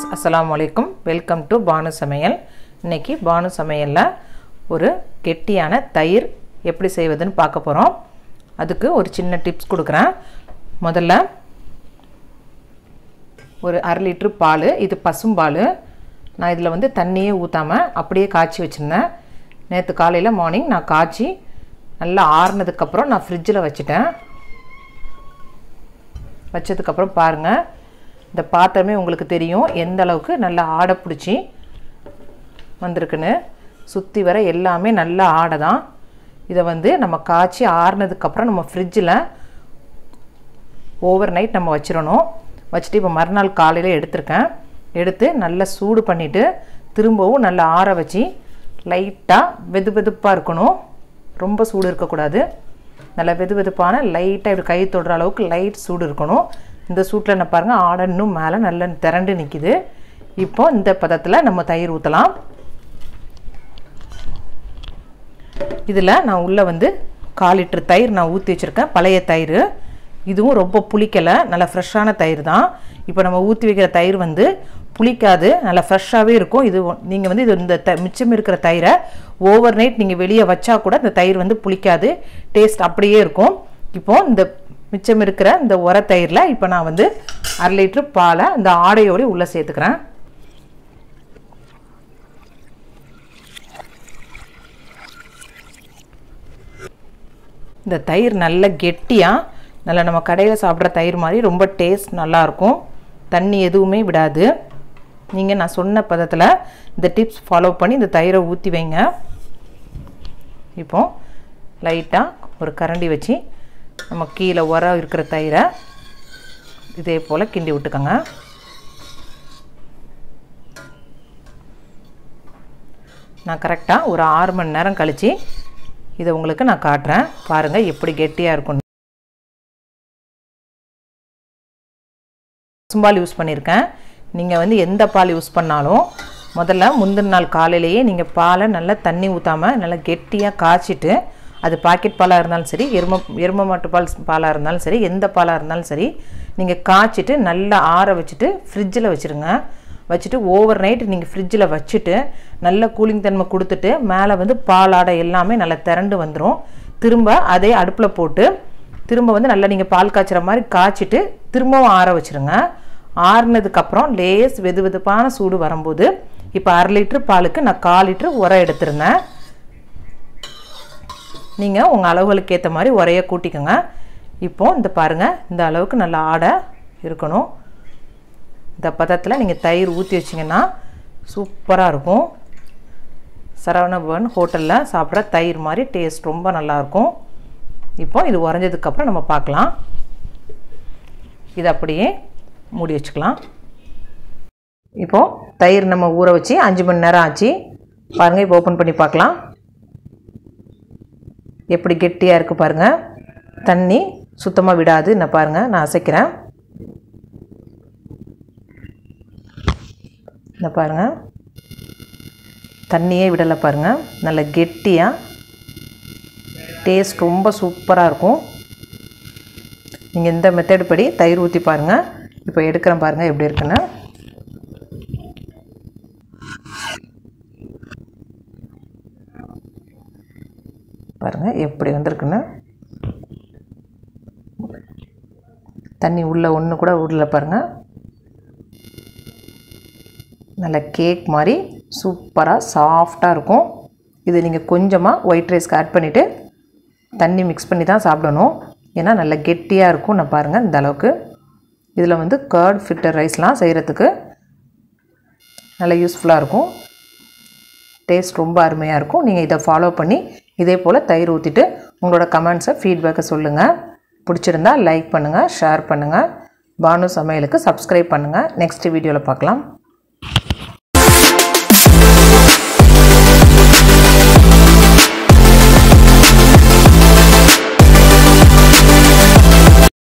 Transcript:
அஸ்ஸலாமு அலைக்கும் welcome to Banu சமையல் இன்னைக்கு பானு சமையலில் ஒரு கெட்டியான தயிர் எப்படி செய்வதுன்னு பார்க்க போகிறோம் அதுக்கு ஒரு சின்ன டிப்ஸ் கொடுக்குறேன் முதல்ல ஒரு அரை லிட்ரு பால் இது பசும்பால் நான் இதில் வந்து தண்ணியே ஊற்றாமல் அப்படியே காய்ச்சி வச்சுருந்தேன் நேற்று காலையில் மார்னிங் நான் காய்ச்சி நல்லா ஆறுனதுக்கப்புறம் நான் ஃப்ரிட்ஜில் வச்சுட்டேன் வச்சதுக்கப்புறம் பாருங்கள் இந்த பாத்திரமே உங்களுக்கு தெரியும் எந்த அளவுக்கு நல்லா ஆடை பிடிச்சி வந்திருக்குன்னு சுற்றி வர எல்லாமே நல்லா ஆடை தான் இதை வந்து நம்ம காய்ச்சி ஆறுனதுக்கப்புறம் நம்ம ஃப்ரிட்ஜில் ஓவர் நைட் நம்ம வச்சிடணும் வச்சுட்டு இப்போ மறுநாள் காலையில் எடுத்திருக்கேன் எடுத்து நல்லா சூடு பண்ணிவிட்டு திரும்பவும் நல்லா ஆற வச்சு லைட்டாக வெது வெதுப்பாக இருக்கணும் ரொம்ப சூடு இருக்கக்கூடாது நல்லா வெது வெதுப்பான லைட்டாக இப்படி கை தொடுற அளவுக்கு லைட் சூடு இருக்கணும் இந்த சூட்டில் என்ன பாருங்கள் ஆடை இன்னும் மேலே நல்லா திரண்டு நிற்கிது இப்போ இந்த பதத்தில் நம்ம தயிர் ஊற்றலாம் இதில் நான் உள்ளே வந்து கால் லிட்டர் தயிர் நான் ஊற்றி வச்சுருக்கேன் பழைய தயிர் இதுவும் ரொம்ப புளிக்கலை நல்லா ஃப்ரெஷ்ஷான தயிர் தான் இப்போ நம்ம ஊற்றி வைக்கிற தயிர் வந்து புளிக்காது நல்லா ஃப்ரெஷ்ஷாகவே இருக்கும் இது நீங்கள் வந்து இது இந்த த மிச்சம் இருக்கிற தயிரை ஓவர் நைட் நீங்கள் வெளியே வச்சா கூட இந்த தயிர் வந்து புளிக்காது டேஸ்ட் அப்படியே இருக்கும் இப்போது இந்த மிச்சம் இருக்கிற இந்த உர தயிரில் இப்போ நான் வந்து அரை லிட்ரு பாலை இந்த ஆடையோடு உள்ளே சேர்த்துக்கிறேன் இந்த தயிர் நல்ல கெட்டியாக நல்லா நம்ம கடையில் சாப்பிட்ற தயிர் மாதிரி ரொம்ப டேஸ்ட் நல்லாயிருக்கும் தண்ணி எதுவுமே விடாது நீங்கள் நான் சொன்ன பதத்தில் இந்த டிப்ஸ் ஃபாலோ பண்ணி இந்த தயிரை ஊற்றி வைங்க இப்போ லைட்டாக ஒரு கரண்டி வச்சு நம்ம கீழே உரம் இருக்கிற தயிரை இதே போல் கிண்டி விட்டுக்கோங்க நான் கரெக்டாக ஒரு ஆறு மணி நேரம் கழித்து இதை உங்களுக்கு நான் காட்டுறேன் பாருங்கள் எப்படி கெட்டியாக இருக்கும் பசும்பால் யூஸ் பண்ணியிருக்கேன் நீங்கள் வந்து எந்த பால் யூஸ் பண்ணாலும் முதல்ல முந்தின நாள் காலையிலேயே நீங்கள் பாலை நல்லா தண்ணி ஊற்றாமல் நல்லா கெட்டியாக காய்ச்சிட்டு அது பாக்கெட் பாலாக இருந்தாலும் சரி எரும எரும மாட்டு பால் பாலாக இருந்தாலும் சரி எந்த பாலாக இருந்தாலும் சரி நீங்கள் காய்ச்சிட்டு நல்லா ஆற வச்சுட்டு ஃப்ரிட்ஜில் வச்சுருங்க வச்சுட்டு ஓவர் நைட் நீங்கள் ஃப்ரிட்ஜில் வச்சுட்டு நல்ல கூலிங் தன்மை கொடுத்துட்டு மேலே வந்து பாலாடை எல்லாமே நல்லா திரண்டு வந்துடும் திரும்ப அதே அடுப்பில் போட்டு திரும்ப வந்து நல்லா நீங்கள் பால் காய்ச்சுற மாதிரி காய்ச்சிட்டு திரும்பவும் ஆற வச்சுருங்க ஆறுனதுக்கப்புறம் லேஸ் வெது வெதுப்பான சூடு வரும்போது இப்போ அரை லிட்ரு பாலுக்கு நான் கால் லிட்ரு உரம் எடுத்துருந்தேன் நீங்கள் உங்கள் அளவுகளுக்கு ஏற்ற மாதிரி உரையை கூட்டிக்கோங்க இப்போது இந்த பாருங்கள் இந்த அளவுக்கு நல்லா ஆடை இருக்கணும் இந்த பதத்தில் நீங்கள் தயிர் ஊற்றி வச்சிங்கன்னா சூப்பராக இருக்கும் சரவணபவன் ஹோட்டலில் சாப்பிட்ற தயிர் மாதிரி டேஸ்ட் ரொம்ப நல்லாயிருக்கும் இப்போ இது உறைஞ்சதுக்கப்புறம் நம்ம பார்க்கலாம் இது அப்படியே மூடி வச்சுக்கலாம் இப்போது தயிர் நம்ம ஊற வச்சு அஞ்சு மணி நேரம் ஆச்சு பாருங்கள் இப்போ ஓப்பன் பண்ணி பார்க்கலாம் எப்படி கெட்டியாக இருக்குது பாருங்கள் தண்ணி சுத்தமாக விடாது நான் பாருங்கள் நான் அசைக்கிறேன் இந்த பாருங்கள் தண்ணியே விடலை பாருங்கள் நல்ல கெட்டியாக டேஸ்ட் ரொம்ப சூப்பராக இருக்கும் நீங்கள் இந்த மெத்தட் படி தயிர் ஊற்றி பாருங்கள் இப்போ எடுக்கிறேன் பாருங்கள் எப்படி இருக்குன்னு பாருங்கள் எப்படி வந்திருக்குன்னு தண்ணி உள்ளே ஒன்று கூட உள்ள பாருங்கள் நல்ல கேக் மாதிரி சூப்பராக சாஃப்டாக இருக்கும் இது நீங்கள் கொஞ்சமாக ஒயிட் ரைஸ்க்கு ஆட் பண்ணிவிட்டு தண்ணி மிக்ஸ் பண்ணி தான் சாப்பிடணும் ஏன்னா நல்ல கெட்டியாக இருக்கும் நான் பாருங்கள் இந்த அளவுக்கு இதில் வந்து கர்ட் ஃபில்டர் ரைஸ்லாம் செய்கிறதுக்கு நல்ல யூஸ்ஃபுல்லாக இருக்கும் டேஸ்ட் ரொம்ப அருமையாக இருக்கும் நீங்கள் இதை ஃபாலோ பண்ணி இதே போல் தயிர் ஊற்றிட்டு உங்களோட கமெண்ட்ஸை ஃபீட்பேக்கை சொல்லுங்கள் பிடிச்சிருந்தா லைக் பண்ணுங்கள் ஷேர் பண்ணுங்கள் பானு சமையலுக்கு சப்ஸ்கிரைப் பண்ணுங்கள் நெக்ஸ்ட் வீடியோவில் பார்க்கலாம்